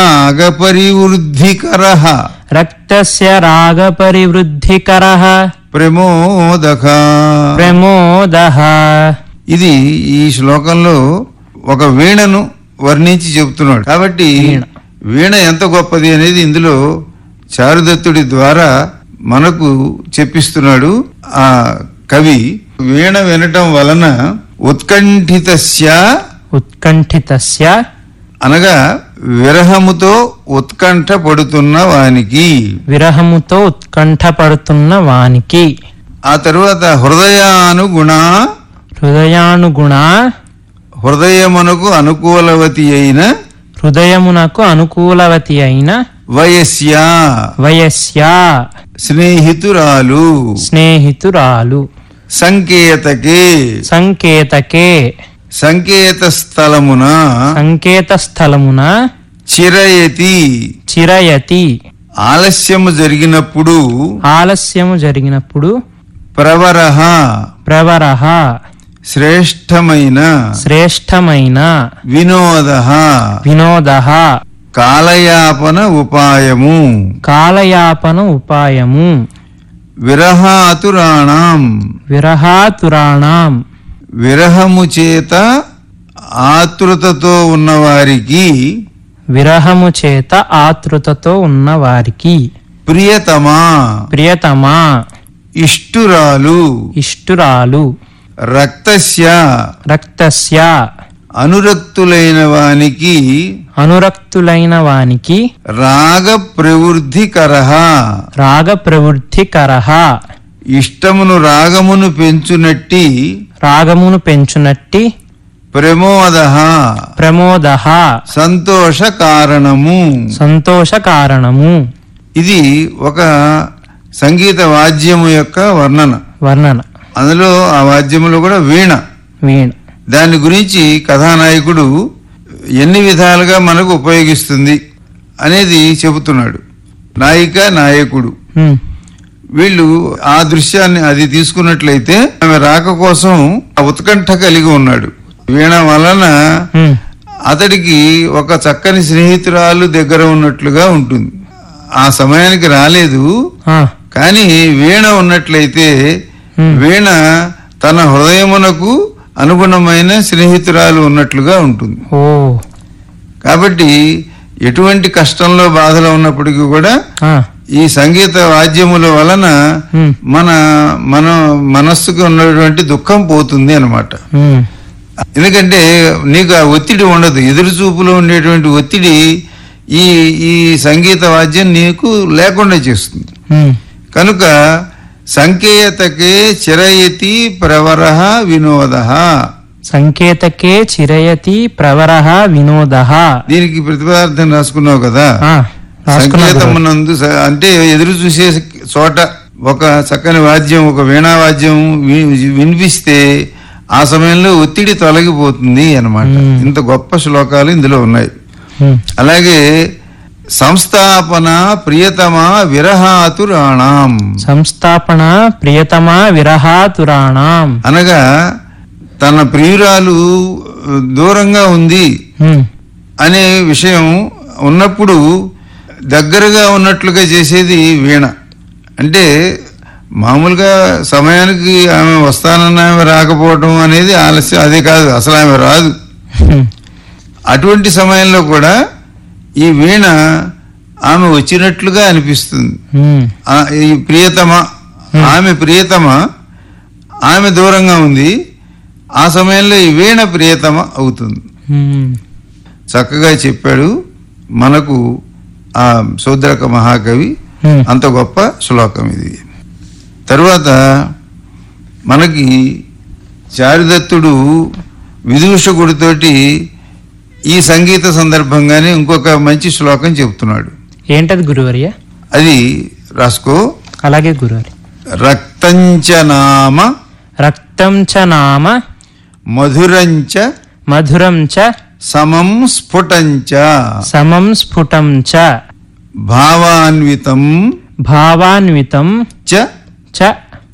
నాగపరివృద్ధికర రక్తస్య రాగపరివృద్ధికరః ప్రమోదక ప్రమోదః ఇది ఈ శ్లోకంలో ఒక వీణను వర్ణించి చెబుతున్నాడు కాబట్టి వీణ. వీణ ఎంత గొప్పది అనేది ఇందులో చారుదత్తుడి ద్వారా మనకు చెప్పిస్తున్నాడు ఆ కవి వీణ వినటం వలన ఉత్కంఠితస్య ఉత్కంఠితస్య అనగా విరహముతో ఉత్కంఠ పడుతున్న వానికి విరహముతో ఉత్కంఠపడుతున్న వానికి ఆ తరువాత హృదయానుగుణ హృదయానుగుణ హృదయమునకు అనుకూలవతి అయిన హృదయమునకు అనుకూలవతి అయిన వయస్య వయస్యా స్నేహితురాలు స్నేహితురాలు సంకేతకే సంకేతకే సంకేత స్థలమున సంకేత స్థలమున చిరయతి చిరయతి ఆలస్యము జరిగినప్పుడు ఆలస్యము జరిగినప్పుడు ప్రవరహ ప్రవరః శ్రేష్టమైన శ్రేష్టమైన వినోద వినోద కాలయాపన ఉపాయము కాలయాపన ఉపాయము విరహాతురాణం విరహాతురాణం విరహము చేత ఆతృతతో ఉన్నవారికి విరహము చేత ఆతృతతో ఉన్న వారికి ప్రియతమా ప్రియతమా ఇష్టురాలు ఇష్టురాలు రక్తస్య రక్తస్య అనురక్తులైన వానికి అనురక్తులైన వానికి రాగ ప్రవృద్ధికర రాగ ప్రవృద్ధికరః ఇష్టమును రాగమును పెంచునట్టి రాగమును పెంచునట్టి ప్రమోద ప్రమోద సంతోష కారణము సంతోష కారణము ఇది ఒక సంగీత వాద్యము యొక్క వర్ణన వర్ణన అందులో ఆ వాద్యములో కూడా వీణ వీణ దాని గురించి కథానాయకుడు ఎన్ని విధాలుగా మనకు ఉపయోగిస్తుంది అనేది చెబుతున్నాడు నాయిక నాయకుడు ఉమ్, వీళ్ళు ఆ దృశ్యాన్ని అది తీసుకున్నట్లయితే ఆమె రాక కోసం ఆ ఉత్కంఠ కలిగి ఉన్నాడు వీణ వలన ఉమ్, అతడికి ఒక చక్కని స్నేహితురాలు దగ్గర ఉన్నట్లుగా ఉంటుంది ఆ సమయానికి రాలేదు ఆ, కానీ వీణ ఉన్నట్లయితే Hmm. వీణ తన హృదయమునకు అనుగుణమైన స్నేహితురాలు ఉన్నట్లుగా ఉంటుంది ఓ కాబట్టి ఎటువంటి కష్టంలో బాధలో ఉన్నప్పటికీ కూడా ఆ, ఈ సంగీత వాద్యముల వలన ఉమ్, మన మన మనస్సుకు ఉన్నటువంటి దుఃఖం పోతుంది అన్నమాట ఉమ్, ఎందుకంటే నీకు ఆ ఒత్తిడి ఉండదు ఎదురు చూపులో ఉండేటువంటి ఒత్తిడి ఈ ఈ సంగీత వాద్యం నీకు లేకుండా చేస్తుంది ఉమ్, కనుక సంకేతకే చిరయతి ప్రవర వినోద సంకేతకే చిరయతి ప్రవర వినోద దీనికి ప్రతిపదార్థం రాసుకున్నావు కదా రాసుకున్నా గురువు. సంకేతమునందు స- అంటే ఎదురు చూసే చోట ఒక చక్కని వాద్యం ఒక వీణా వాద్యం వి- వినిపిస్తే ఆ సమయంలో ఒత్తిడి తొలగిపోతుంది అన్నమాట మ్మ్. ఇంత గొప్ప శ్లోకాలు ఇందులో ఉన్నాయి ఉమ్, అలాగే సంస్థాపన ప్రియతమా విరహాతురాణం సంస్థాపన ప్రియతమా విరహాతురాణం అనగా తన ప్రియురాలు దూరంగా ఉంది ఉమ్, అనే విషయం ఉన్నప్పుడు దగ్గరగా ఉన్నట్లుగా చేసేది వీణ అంటే మామూలుగా సమయానికి ఆమె వస్తానన్న ఆమె రాకపోవడం అనేది ఆలస్యం అదే కాదు అసలు ఆమె రాదు ఉమ్, అటువంటి సమయంలో కూడా ఈ వీణ ఆమె వచ్చినట్లుగా అనిపిస్తుంది ఉమ్, ఆ, ఈ ప్రియతమ ఆమె ప్రియతమ ఆమె దూరంగా ఉంది ఆ సమయంలో ఈ వీణ ప్రియతమ అవుతుంది ఉమ్, చక్కగా చెప్పాడు మనకు ఆ శూద్రక మహాకవి ఉమ్, అంత గొప్ప శ్లోకం ఇది తరువాత మనకి చారిదత్తుడు విదూషకుడితోటి ఈ సంగీత సందర్భంగానే ఇంకొక మంచి శ్లోకం చెబుతున్నాడు ఏంటది గురువర్య అది రాసుకో అలాగే గురువర్య రక్తంచ నామ రక్తం చ నామ మధురంచ మధురం చ సమం స్ఫుటంచ సమం స్ఫుటం చ భావాన్వితం భావాన్వితం చ చ